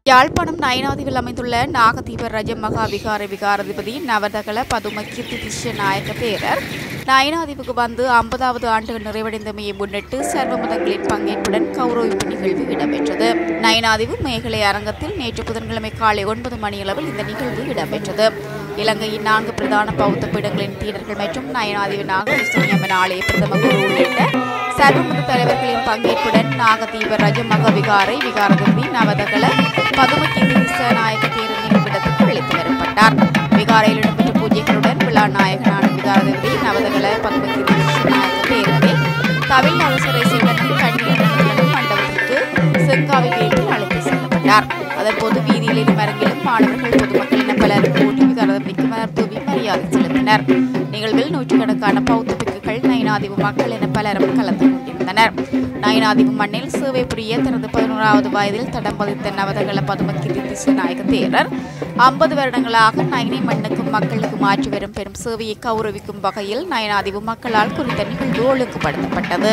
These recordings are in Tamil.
யாழ்ப்பாணம் நயனாதிவில் அமைந்துள்ள நாகதீப ரஜ மகா விகார விகாராதிபதி நவதகல பதும கீர்த்தி திஷ்ய நாயக்க தேரர் நயனாதிவுக்கு வந்து ஐம்பதாவது ஆண்டுகள் நிறைவடைந்தமையை முன்னிட்டு சர்வ மதங்களின் பங்கேற்புடன் கௌரவிப்பு நிகழ்வு இடம்பெற்றது நயனாதிவு மேகலை அரங்கத்தில் நேற்று புதன்கிழமை காலை ஒன்பது மணியளவில் இந்த நிகழ்வு இடம்பெற்றது இலங்கையின் நான்கு பிரதான பௌத்த பீடங்களின் தீடர்கள் மற்றும் நயனாதிவு நாகவிஷ்ணியம்மன் ஆலய பிரதம குரு உள்ளிட்ட சர்வமத தலைவர்களின் பங்கேற்புடன் நாகதீப ரஜமக விகாரை விகாரதிபதி நவதகல பதுமக்கி நாயக தேர்தல் நிகழ்விடத்துக்கு அழைத்து வரப்பட்டார் விகாரையில் இடம்பெற்ற பூஜைகளுடன் விழா நாயகனான விகாரதிபதி நவதகல பதுமக்கி நாயக தேர்தலை தமிழ் அவசர சேவகன் கண்ணீர் மண்டபத்திற்கு செங்காவை வீட்டில் அழைத்து செல்லப்பட்டார் அதன் பொது வீதியிலும் அரங்கிலும் மாணவர்கள் பொதுமக்கள் என பலர் கூட்டி விகாரதிபதிக்கு மலர் தூவி மரியாதை செலுத்தினர் நிகழ்வில் நூற்றுக்கணக்கான பௌத்த பிக்குகள் நயனாதிவு மக்கள் என பலரும் கலந்து கொண்டிருந்தனர் நயனாதிவு மண்ணில் சேவை புரிய தனது பதினோராவது வயதில் தடம் பதித்த நவதகள பதுமக்கிரி திசுநாயக தேரர் ஐம்பது வருடங்களாக நயனை மண்ணுக்கும் மக்களுக்கும் ஆற்றி வரும் பெரும் சேவையை கௌரவிக்கும் வகையில் நயனாதிவு மக்களால் குறித்த நிகழ்வு ஒழுங்குபடுத்தப்பட்டது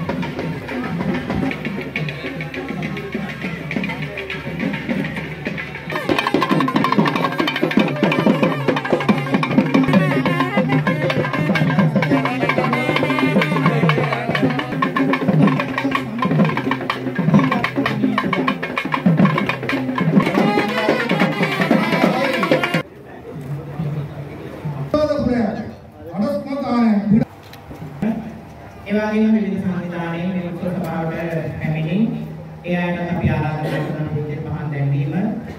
ඒ වගේම විවිධ සංවිධානයේ නිරුක්ත සභාවට පැමිණි ඒ අයට අපි ආරාධනා කරන පොතේ පහන් දැන්වීම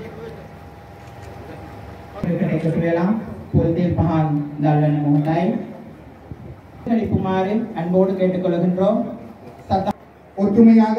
එකට එකතු වෙලා පොතේ පහන් දැල්වන මොහොතයි குமாரின் அன்போடு கேட்டுக்கொள்கின்றோம் சத்தா ஒற்றுமையாக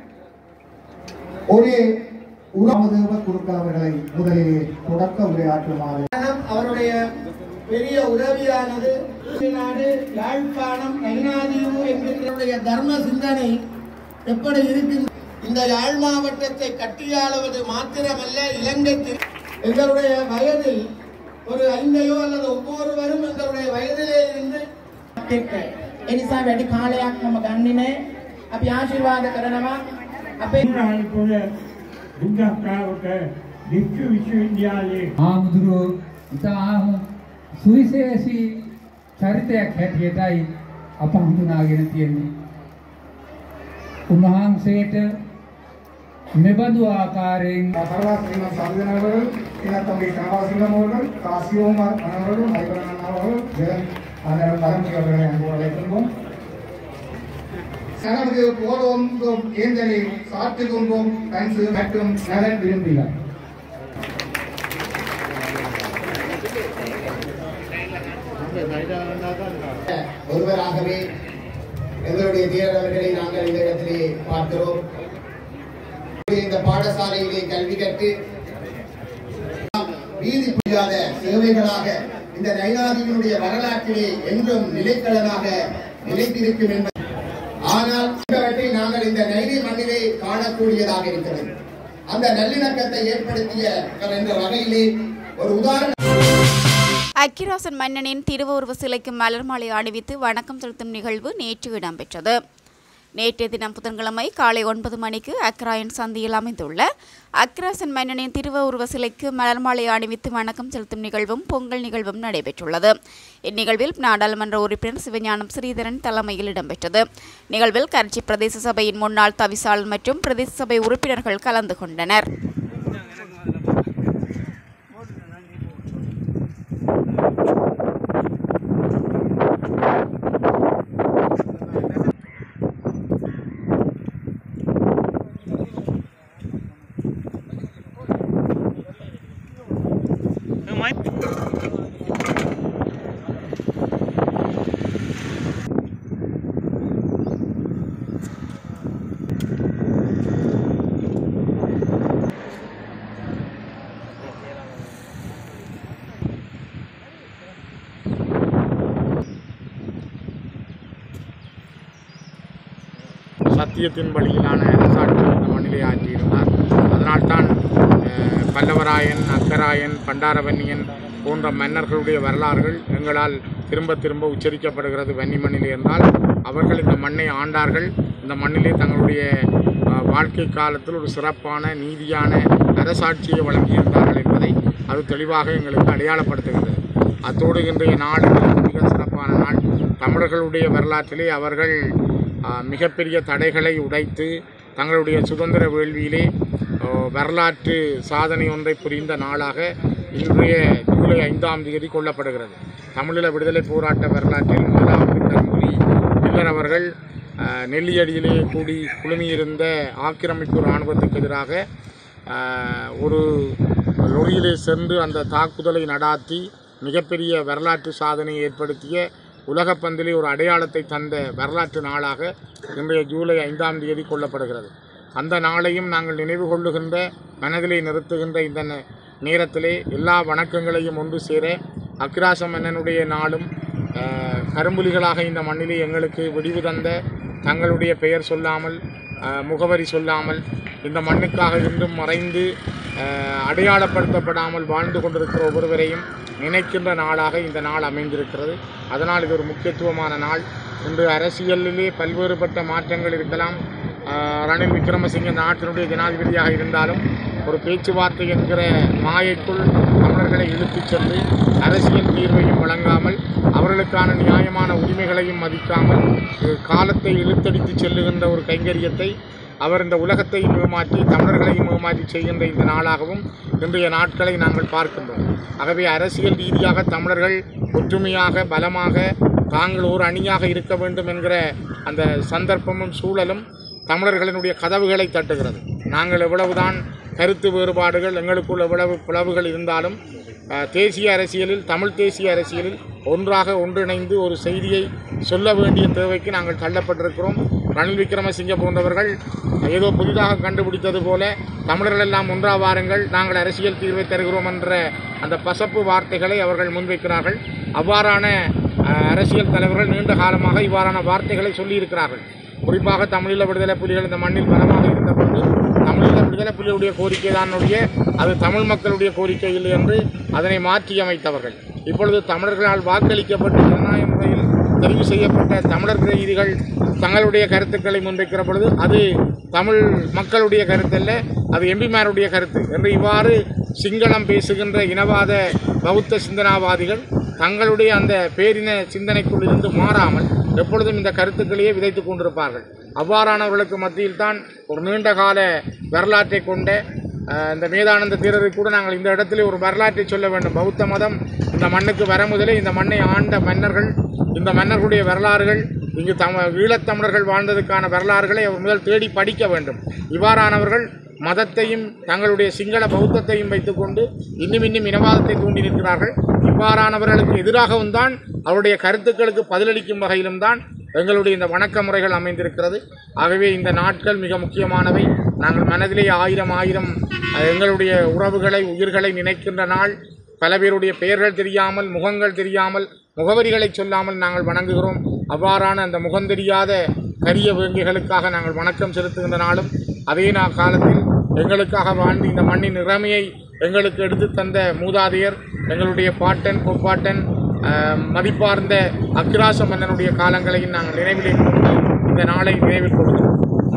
ஒரே உறவுதேவ குருக்கள் அவர்களை முதலிலே தொடக்க உரையாற்றுமாறு அவருடைய பெரிய உதவியானது நாடு யாழ்ப்பாணம் நைனாதீவு என்கின்ற தர்ம சிந்தனை எப்படி இருக்கின்ற இந்த யாழ் மாவட்டத்தை கட்டியாளுவது மாத்திரமல்ல இலங்கைக்கு எங்களுடைய வயதில் ஒரு ஐந்தையோ அல்லது ஒவ்வொருவரும் எங்களுடைய வயதிலே இருந்து එක්ක ඒ නිසා වැඩි කාලයක් මම ගන්නෙ නෑ අපි ආශිර්වාද කරනවා අපේ නායකුල දුගක්කාවක වික්ෂු විශ්වවිද්‍යාලයේ ආමුදුරුවෝ ඉතාම සුවිශේෂී චරිතයක් හැටියටයි අප හඳුනාගෙන තියෙන්නේ. උන්වහන්සේට මෙබඳු ආකාරයෙන් சர்வா ஸ்ரீமன் சந்திரன் அவர்கள் இனத்தம்பி கனவாசிங்கம் அவர்கள் காசியோமார் அவர்கள் ஐவரன் அவர்கள் ஜெகன் அண்ணன் தகம்பி அவர்களை அன்போடு அழைக்கின்றோம் தனது போதோந்தும் ஏந்தலை சாற்றுகின்றோம் கன்சு மற்றும் நலன் விரும்புகிறார் ஒருவராகவே எங்களுடைய தீரர் அவர்களை நாங்கள் இந்த இடத்திலே பார்க்கிறோம் இந்த பாடசாலையிலே கல்வி கற்று வீதி புரியாத சேவைகளாக இந்த நைனாதியினுடைய வரலாற்றிலே என்றும் நிலைக்களனாக நிலைத்திருக்கும் என்பது ஆனால் இவற்றை நாங்கள் இந்த நைனி மண்ணிலே காணக்கூடியதாக இருக்கிறது அந்த நல்லிணக்கத்தை ஏற்படுத்திய என்ற வகையிலே ஒரு உதாரண அக்கிராசன் மன்னனின் திருவுருவ சிலைக்கு மலர் மாலை அணிவித்து வணக்கம் செலுத்தும் நிகழ்வு நேற்று இடம்பெற்றது நேற்றைய தினம் புதன்கிழமை காலை ஒன்பது மணிக்கு அக்ராயன் சந்தியில் அமைந்துள்ள அக்ராசன் மன்னனின் திருவுருவ சிலைக்கு மலர் மாலை அணிவித்து வணக்கம் செலுத்தும் நிகழ்வும் பொங்கல் நிகழ்வும் நடைபெற்றுள்ளது இந்நிகழ்வில் நாடாளுமன்ற உறுப்பினர் சிவஞானம் ஸ்ரீதரன் தலைமையில் இடம்பெற்றது நிகழ்வில் கரைச்சி பிரதேச சபையின் முன்னாள் தவிசாளர் மற்றும் பிரதேச சபை உறுப்பினர்கள் கலந்து கொண்டனர் சத்தியத்தின் வழியிலான அரசாட்சி இந்த மண்ணிலே ஆற்றியிருந்தார் அதனால்தான் அஹ், பல்லவராயன் அக்கராயன் பண்டாரவன்னியன் போன்ற மன்னர்களுடைய வரலாறுகள் எங்களால் திரும்ப திரும்ப உச்சரிக்கப்படுகிறது வன்னி மண்ணிலே என்றால் அவர்கள் இந்த மண்ணை ஆண்டார்கள் இந்த மண்ணிலே தங்களுடைய அஹ், வாழ்க்கை காலத்தில் ஒரு சிறப்பான நீதியான அரசாட்சியை வழங்கியிருந்தார்கள் என்பதை அது தெளிவாக எங்களுக்கு அடையாளப்படுத்துகிறது அத்தோடு இன்றைய நாள் மிக சிறப்பான நாள் தமிழர்களுடைய வரலாற்றிலே அவர்கள் அஹ், மிகப்பெரிய தடைகளை உடைத்து தங்களுடைய சுதந்திர வேள்வியிலே அஹ், வரலாற்று சாதனை ஒன்றை புரிந்த நாளாக இன்றைய ஜூலை ஐந்தாம் தேதி கொள்ளப்படுகிறது தமிழீழ விடுதலை போராட்ட வரலாற்றில் முதலாவது கரும்புலி பின்னர் அவர்கள் அஹ், நெல்லியடியிலே கூடி குழுமியிருந்த ஆக்கிரமிப்பு இராணுவத்துக்கு எதிராக அஹ், ஒரு லொரியிலே சென்று அந்த தாக்குதலை நடாத்தி மிகப்பெரிய வரலாற்று சாதனையை ஏற்படுத்திய உலகப் பந்திலே ஒரு அடையாளத்தை தந்த வரலாற்று நாளாக இன்றைய ஜூலை ஐந்தாம் தேதி கொள்ளப்படுகிறது அந்த நாளையும் நாங்கள் நினைவு கொள்ளுகின்ற மனதிலே நிறுத்துகின்ற இந்த நே- நேரத்திலே எல்லா வணக்கங்களையும் ஒன்று சேர அக்கிராச மன்னனுடைய நாளும் அஹ், கரும்புலிகளாக இந்த மண்ணிலே எங்களுக்கு விடிவு தந்த தங்களுடைய பெயர் சொல்லாமல் அஹ், முகவரி சொல்லாமல் இந்த மண்ணுக்காக இன்றும் மறைந்து அஹ், அடையாளப்படுத்தப்படாமல் வாழ்ந்து கொண்டிருக்கிற ஒவ்வொருவரையும் நினைக்கின்ற நாளாக இந்த நாள் அமைந்திருக்கிறது அதனால் இது ஒரு முக்கியத்துவமான நாள் இன்று அரசியலிலே பல்வேறுபட்ட மாற்றங்கள் இருக்கலாம் ஆஹ் ரணில் விக்ரமசிங்க நாட்டினுடைய ஜனாதிபதியாக இருந்தாலும் ஒரு பேச்சுவார்த்தை என்கிற மாயைக்குள் தமிழர்களை இழுத்துச் சென்று அரசியல் தீர்வையும் வழங்காமல் அவர்களுக்கான நியாயமான உரிமைகளையும் மதிக்காமல் அஹ் காலத்தை இழுத்தடித்து செல்லுகின்ற ஒரு கைங்கரியத்தை அவர் இந்த உலகத்தையும் ஏமாற்றி தமிழர்களையும் ஏமாற்றி செய்கின்ற இந்த நாளாகவும் இன்றைய நாட்களை நாங்கள் பார்க்கின்றோம் ஆகவே அரசியல் ரீதியாக தமிழர்கள் ஒற்றுமையாக பலமாக தாங்கள் ஒரு அணியாக இருக்க வேண்டும் என்கிற அந்த சந்தர்ப்பமும் சூழலும் தமிழர்களினுடைய கதவுகளை தட்டுகிறது நாங்கள் எவ்வளவுதான் கருத்து வேறுபாடுகள் எங்களுக்குள் எவ்வளவு பிளவுகள் இருந்தாலும் அஹ், தேசிய அரசியலில் தமிழ் தேசிய அரசியலில் ஒன்றாக ஒன்றிணைந்து ஒரு செய்தியை சொல்ல வேண்டிய தேவைக்கு நாங்கள் தள்ளப்பட்டிருக்கிறோம் ரணில் விக்ரமசிங்க போன்றவர்கள் ஏதோ புதிதாக கண்டுபிடித்தது போல தமிழர்கள் எல்லாம் ஒன்றா வாருங்கள் நாங்கள் அரசியல் தீர்வை தருகிறோம் என்ற அந்த பசப்பு வார்த்தைகளை அவர்கள் முன்வைக்கிறார்கள் அவ்வாறான அஹ், அரசியல் தலைவர்கள் நீண்ட காலமாக இவ்வாறான வார்த்தைகளை சொல்லியிருக்கிறார்கள் குறிப்பாக தமிழீழ விடுதலை புலிகள் இந்த மண்ணில் பலமாக இருந்தபோது தமிழீழ விடுதலை புலிகளுடைய கோரிக்கை தானுடைய அது தமிழ் மக்களுடைய கோரிக்கை இல்லை என்று அதனை மாற்றி அமைத்தவர்கள் இப்பொழுது தமிழர்களால் வாக்களிக்கப்பட்டு ஜனநாயக முறையில் தெரிவு செய்யப்பட்ட தமிழர் பிரதிநிதிகள் தங்களுடைய கருத்துக்களை முன்வைக்கிற பொழுது அது தமிழ் மக்களுடைய கருத்தல்ல அது எம்பிமாருடைய கருத்து என்று இவ்வாறு சிங்களம் பேசுகின்ற இனவாத பௌத்த சிந்தனாவாதிகள் தங்களுடைய அந்த பேரின சிந்தனைக்குள் இருந்து மாறாமல் எப்பொழுதும் இந்த கருத்துக்களையே விதைத்துக் கொண்டிருப்பார்கள் அவ்வாறானவர்களுக்கு மத்தியில் தான் ஒரு நீண்ட கால வரலாற்றை கொண்ட அஹ், இந்த மேதானந்த தீரரை கூட நாங்கள் இந்த இடத்திலே ஒரு வரலாற்றை சொல்ல வேண்டும் பௌத்த மதம் இந்த மண்ணுக்கு வர முதலே இந்த மண்ணை ஆண்ட மன்னர்கள் இந்த மன்னர்களுடைய வரலாறுகள் இங்கு தம ஈழத்தமிழர்கள் வாழ்ந்ததுக்கான வரலாறுகளை அவர் முதல் தேடி படிக்க வேண்டும் இவ்வாறானவர்கள் மதத்தையும் தங்களுடைய சிங்கள பௌத்தத்தையும் வைத்துக்கொண்டு இன்னும் இன்னும் இனவாதத்தை தூண்டி நிற்கிறார்கள் இவ்வாறானவர்களுக்கு எதிராகவும் தான் அவருடைய கருத்துக்களுக்கு பதிலளிக்கும் வகையிலும் தான் எங்களுடைய இந்த வணக்க முறைகள் அமைந்திருக்கிறது ஆகவே இந்த நாட்கள் மிக முக்கியமானவை நாங்கள் மனதிலே ஆயிரம் ஆயிரம் அஹ், எங்களுடைய உறவுகளை உயிர்களை நினைக்கின்ற நாள் பல பேருடைய பெயர்கள் தெரியாமல் முகங்கள் தெரியாமல் முகவரிகளை சொல்லாமல் நாங்கள் வணங்குகிறோம் அவ்வாறான அந்த முகம் தெரியாத கரிய வேங்கைகளுக்காக நாங்கள் வணக்கம் செலுத்துகின்ற நாளும் அதே நா காலத்தில் எங்களுக்காக வாழ்ந்து இந்த மண்ணின் இறமையை எங்களுக்கு எடுத்து தந்த மூதாதையர் எங்களுடைய பாட்டன் கொப்பாட்டன் ஆஹ், மதிப்பார்ந்த அக்கிராச மன்னனுடைய காலங்களையும் நாங்கள் நினைவிலே கொண்டு இந்த நாளை நினைவில் கொள்கிறோம்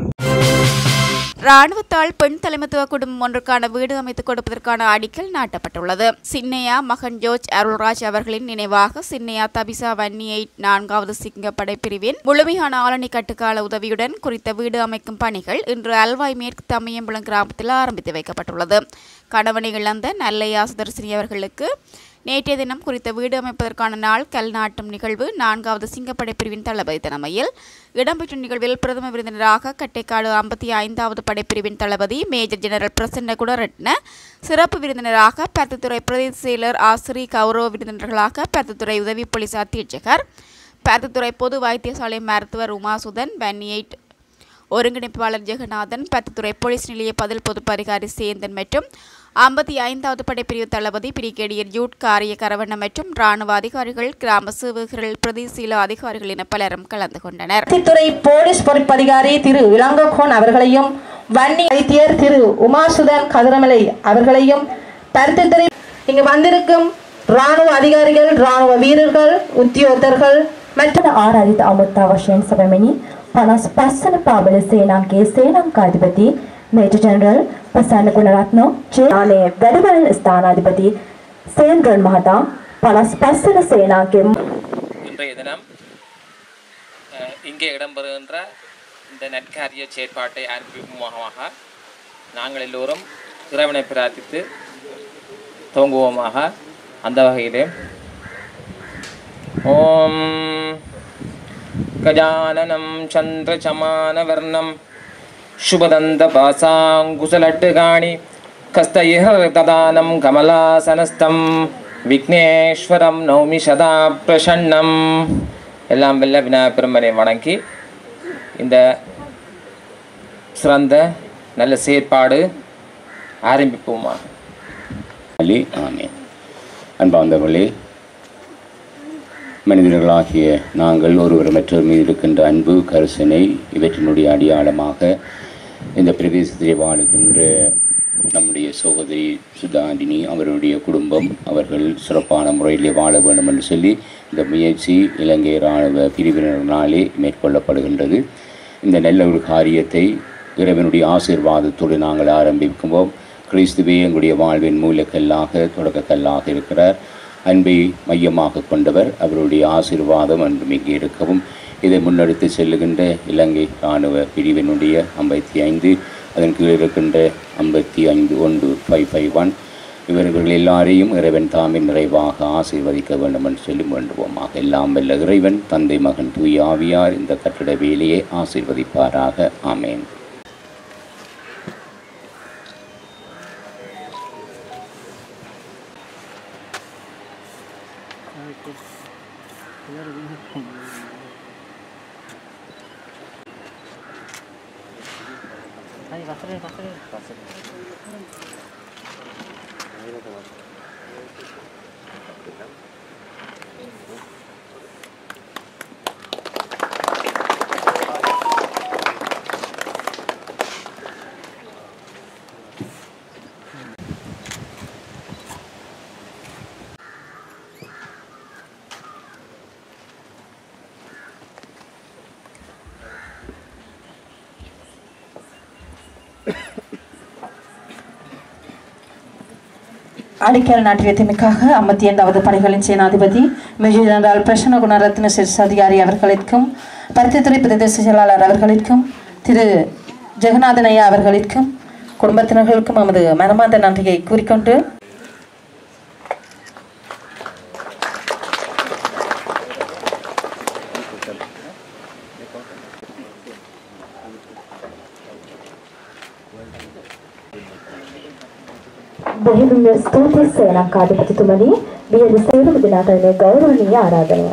ராணுவத்தால் பெண் தலைமைத்துவ குடும்பம் ஒன்றுக்கான வீடு அமைத்துக் கொடுப்பதற்கான அடிக்கல் நாட்டப்பட்டுள்ளது சின்னையா மகன் ஜோர்ஜ் அருள்ராஜ் அவர்களின் நினைவாக சின்னையா தபிசா வன்னியை நான்காவது சிங்கப்படை பிரிவின் முழுமையான ஆளணி கட்டுக்கால உதவியுடன் குறித்த வீடு அமைக்கும் பணிகள் இன்று அல்வாய் மேற்கு தம்மையம்பலம் கிராமத்தில் ஆரம்பித்து வைக்கப்பட்டுள்ளது கணவனை இழந்த நல்லையா சுதர்சினி அவர்களுக்கு நேற்றைய தினம் குறித்த வீடு அமைப்பதற்கான நாள் கல் நாட்டும் நிகழ்வு நான்காவது சிங்கப்படை பிரிவின் தளபதி தலைமையில் இடம்பெற்ற நிகழ்வில் பிரதம விருந்தினராக கட்டைக்காடு ஐம்பத்தி ஐந்தாவது படைப்பிரிவின் தளபதி மேஜர் ஜெனரல் பிரசன்ன குணரட்ன சிறப்பு விருந்தினராக பருத்தித்துறை பிரதேச செயலர் ஆசிரி கௌரவ விருந்தினர்களாக பருத்தித்துறை உதவி போலீஸ் அத்தீட்சகர் பருத்தித்துறை பொது வைத்தியசாலை மருத்துவர் உமாசுதன் வன்னியைட் ஒருங்கிணைப்பாளர் ஜெகநாதன் பத்துத்துறை போலீஸ் நிலைய பதில் பொதுப் அதிகாரி சேந்தன் மற்றும் ஐம்பத்தி ஐந்தாவது படைப்பிரிவு தளபதி பிரிகேடியர் ஜூட் காரிய கரவண்ண மற்றும் ராணுவ அதிகாரிகள் கிராம சேவகர்கள் பிரதிசீல அதிகாரிகள் என பலரும் கலந்து கொண்டனர் துறை போலீஸ் பொறுப்பதிகாரி திரு இளங்கோகோன் அவர்களையும் வன்னி வைத்தியர் திரு உமாசுதன் கதிரமலை அவர்களையும் பருத்தித்துறை இங்கு வந்திருக்கும் ராணுவ அதிகாரிகள் ராணுவ வீரர்கள் உத்தியோகத்தர்கள் மற்றும் ආරාධිත අමුත්තා වශයෙන් සැපැමිණි පනස් පස්සන පාබල සේනාගේ සේලංකාධිපති මේජර් ජනරල් ප්‍රසන්න ගුණරත්න ජයානේ වැඩබලන ස්ථානාධිපති සේන්ද්‍රන් මහතා පනස් පස්සන සේනාගේ இன்றைய தினம் அஹ், இங்கே இடம்பெறுகின்ற இந்த நற்காரிய செயற்பாட்டை ஆரம்பிக்கும் முகமாக நாங்கள் எல்லோரும் இறைவனை பிரார்த்தித்து துவங்குவோமாக அந்த வகையிலே ஓம் கஜானனம் சந்திரசமானவர்ணம் शुभदन्तपासाङ्कुशलट्टकाणि कस्तयिहृतदानं कमलासनस्थं விக்னேஸ்வரம் நௌமி சதா பிரசன்னம் எல்லாம் வெல்ல விநாயகப் பெருமனை வணங்கி இந்த சிறந்த நல்ல செயற்பாடு ஆரம்பிப்போமா அலி ஆமேன் அன்பார்ந்தவர்களே மனிதர்களாகிய நாங்கள் ஒருவர் மற்றவர் மீது இருக்கின்ற அன்பு கரிசனை இவற்றினுடைய அடையாளமாக இந்த பிரதேசத்திலே வாழுகின்ற நம்முடைய சகோதரி சுதாண்டினி அவருடைய குடும்பம் அவர்கள் சிறப்பான முறையிலே வாழ வேண்டும் என்று சொல்லி இந்த முயற்சி இலங்கை இராணுவ பிரிவினரினாலே மேற்கொள்ளப்படுகின்றது இந்த நல்ல ஒரு காரியத்தை இறைவனுடைய ஆசீர்வாதத்தோடு நாங்கள் ஆரம்பிக்கும்போது கிறிஸ்துவே எங்களுடைய வாழ்வின் மூலக்கல்லாக தொடக்கக்கல்லாக இருக்கிறார் அன்பை மையமாக கொண்டவர் அவருடைய ஆசீர்வாதம் என்றும் இங்கே இருக்கவும் இதை முன்னெடுத்து செல்லுகின்ற இலங்கை இராணுவ பிரிவினுடைய ஐம்பத்தி ஐந்து அதன் கீழ் இருக்கின்ற ஐம்பத்தி ஐந்து ஒன்று ஃபைவ் ஃபைவ் ஒன் இவர்கள் எல்லாரையும் இறைவன் தாமே நிறைவாக ஆசீர்வதிக்க வேண்டும் என்று சொல்லி வேண்டுவோமாக எல்லாம் வல்ல இறைவன் தந்தை மகன் தூய் ஆவியார் இந்த கட்டட வேலையை ஆசீர்வதிப்பாராக ஆமேன் அடிக்கல் நாட்டியத்திற்காக ஐம்பத்தி ஐந்தாவது பணிகளின் சேனாதிபதி மேஜர் ஜெனரல் பிரசன்ன குணரத்ன சிற் அதிகாரி அவர்களுக்கும் பருத்தித்துறை பிரதேச செயலாளர் அவர்களுக்கும் திரு ஜெகநாதன் ஐயா அவர்களுக்கும் குடும்பத்தினர்களுக்கும் நமது மனமார்ந்த நன்றியை கூறிக்கொண்டு බොහොම ස්තුතියි සේනාකාධිපතිතුමනි වියලි සේවක දිනාට මේ ගෞරවනීය ආරාධනය